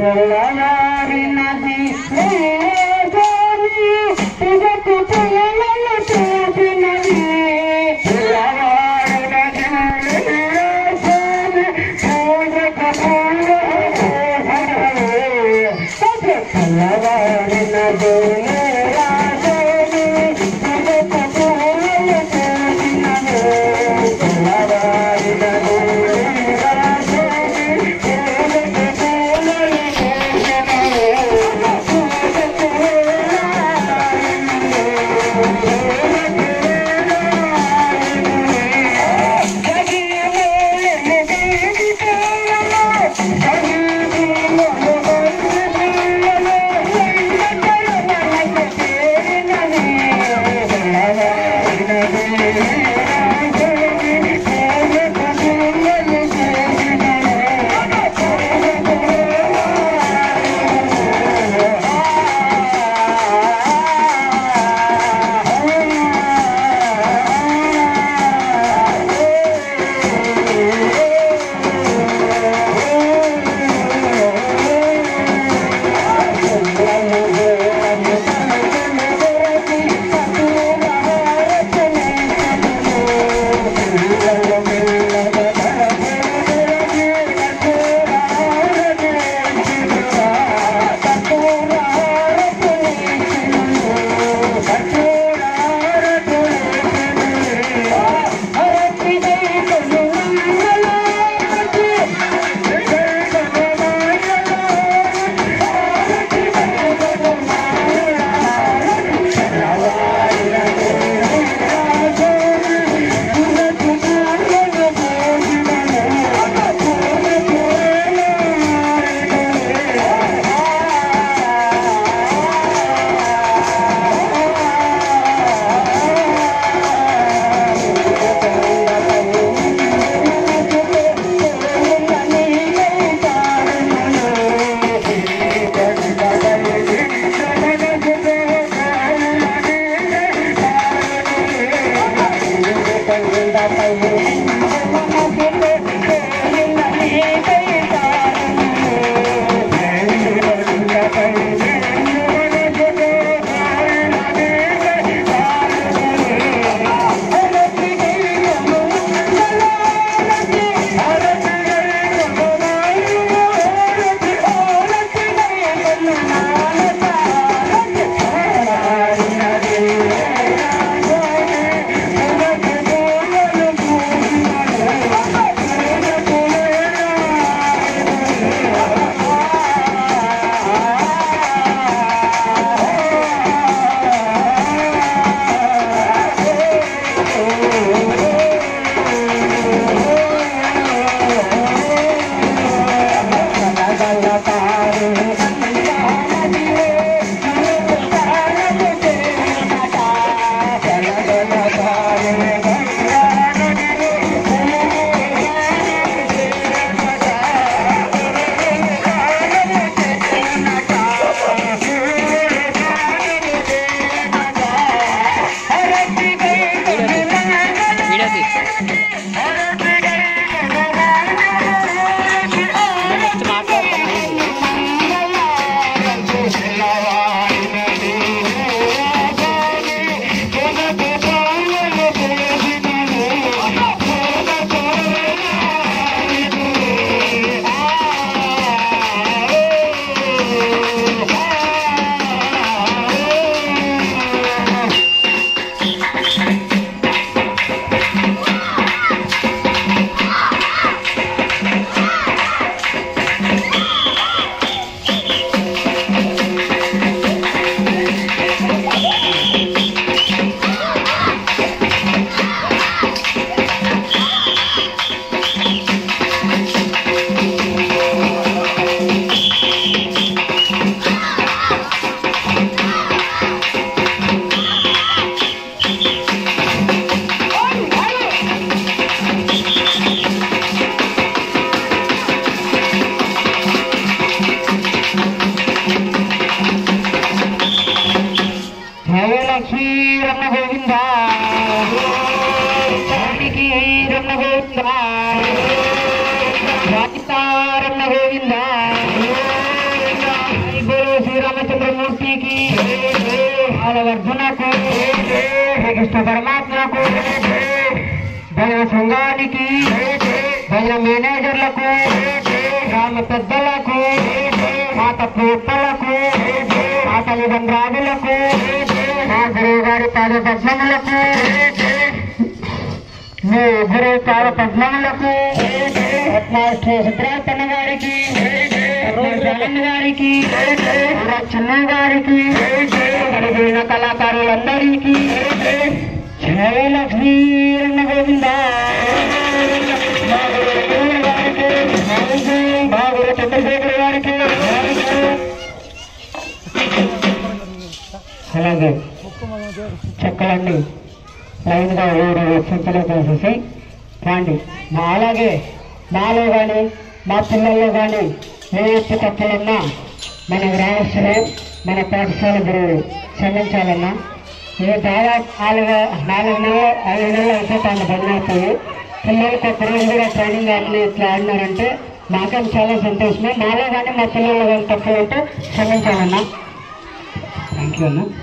తెల్లవారినది లేదని తిగకు పిల్లలను చూపినది తెల్లవారినది లేదని పూజకు తెల్లవారినది లేదని తిగకు పిల్లలను చూపినది తెల్లవారినది లేదని బాలవర్ధునకు శ్రీకృష్ణ పరమాత్మకు భజన సంఘానికి భజన మేనేజర్లకు గ్రామ పెద్దలకు మాత పూర్తలకు మా తల్లిదండ్రులకు మా గురువు గారి పాద పద్మములకు మీ గురువు పాద పద్మములకు రత్నాశ్రీ సిద్ధార్థన్న గారికి రత్నాశ్రీ గారికి చిన్న గారికి కలిగిన కళాకారులందరికీ జయ లక్ష్మీ రన్న గోవింద మా గురువు గారికి మా గురు చంద్రశేఖర్ గారికి అలాగే చెక్కలన్నీ లైన్గా ఊరు సంతలో కలిసేసి రాండి మా అలాగే మాలో కానీ మా పిల్లల్లో కానీ ఏ ఎత్తు తప్పులున్నా మన గ్రామస్తులు మన పాఠశాల గురువులు క్షమించాలన్నా ఇది దాదాపు నాలుగు నాలుగు నెలలు ఐదు నెలలు అయిపోతాను బదిలవుతాయి పిల్లలకి ఒక రోజు కూడా ట్రైనింగ్ అట్లా ఇట్లా ఆడినారంటే నాకేం చాలా సంతోషమే మాలో కానీ మా పిల్లల్లో కానీ తప్పులు ఉంటే క్షమించాలన్నా థ్యాంక్ యూ అన్నా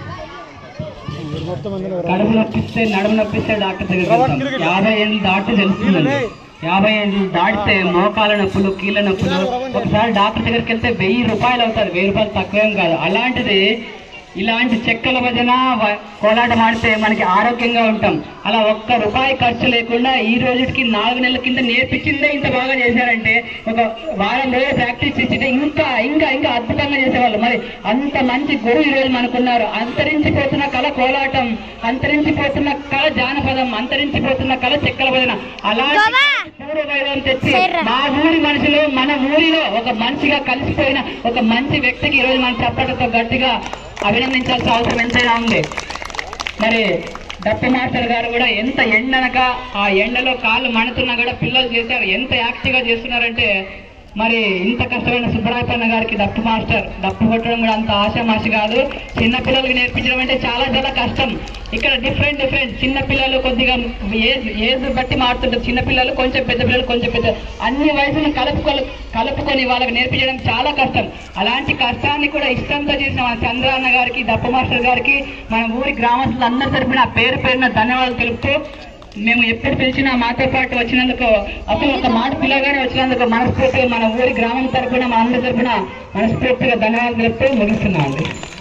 కడుపు నొప్పిస్తే నడుము నొప్పిస్తే డాక్టర్ దగ్గరికి వెళ్తాం యాభై ఏళ్ళు దాటితే తెలుస్తుందండి యాభై ఏళ్ళు దాటితే మోకాల నొప్పులు కీళ్ళ నొప్పులు ఒకసారి డాక్టర్ దగ్గరికి వెళ్తే వెయ్యి రూపాయలు అవుతుంది వెయ్యి రూపాయలు తక్కువేం కాదు అలాంటిది ఇలాంటి చెక్కల భజన వ- కోలాటం ఆడితే మనకి ఆరోగ్యంగా ఉంటాం అలా ఒక్క రూపాయి ఖర్చు లేకుండా ఈ రోజుకి నాలుగు నెలల కింద నేర్పించిందే ఇంత బాగా చేశారంటే ఒక వారం రోజులు ప్రాక్టీస్ చేసింటే ఇంకా ఇంకా ఇంకా అద్భుతంగా చేసేవాళ్ళు మరి అంత మంచి గురువు ఈ రోజు మనకున్నారు అంతరించిపోతున్న కళ కోలాటం అంతరించిపోతున్న కళ జానపదం అంతరించిపోతున్న కళ చెక్కల భజన అలాంటి పూర్వ వైభవం తెచ్చి మా ఊరి మనుషులు మన ఊరిలో ఒక మనిషిగా కలిసిపోయిన ఒక మంచి వ్యక్తికి ఈ రోజు మన చప్పటితో గట్టిగా అభినందించాల్సిన అవసరం ఎంతైనా ఉంది మరి డప్పు మాస్టర్ గారు కూడా ఎంత ఎండనక ఆ ఎండలో కాళ్ళు మండుతున్నా కూడా పిల్లలు చేశారు ఎంత యాక్టివ్గా చేస్తున్నారంటే మరి ఇంత కష్టమైన సుబ్బరాయపన్న గారికి డప్పు మాస్టర్ డప్పు కొట్టడం కూడా అంత ఆశామాషి కాదు చిన్న పిల్లలకి నేర్పించడం అంటే చాలా చాలా కష్టం ఇక్కడ డిఫరెంట్ డిఫరెంట్ చిన్న పిల్లలు కొద్దిగా ఏజ్ ఏజ్ బట్టి మారుతుంటారు చిన్న పిల్లలు కొంచెం పెద్ద పిల్లలు కొంచెం పెద్ద అన్ని వయసులను కలుపుకొని కలుపుకొని వాళ్ళకి నేర్పించడం చాలా కష్టం అలాంటి కష్టాన్ని కూడా ఇష్టంతో చేసిన మన చంద్రాన్న గారికి దప్ప మాస్టర్ గారికి మన ఊరి గ్రామస్తులు అందరి తరపున పేరు పేరున ధన్యవాదాలు తెలుపుతూ మేము ఎప్పుడు పిలిచినా మాతో పాటు వచ్చినందుకు అసలు ఒక మాట పిల్లగానే వచ్చినందుకు మనస్ఫూర్తిగా మన ఊరి గ్రామం తరపున మన అందరి తరపున మనస్ఫూర్తిగా ధన్యవాదాలు తెలుపుతూ ముగిస్తున్నాం అండి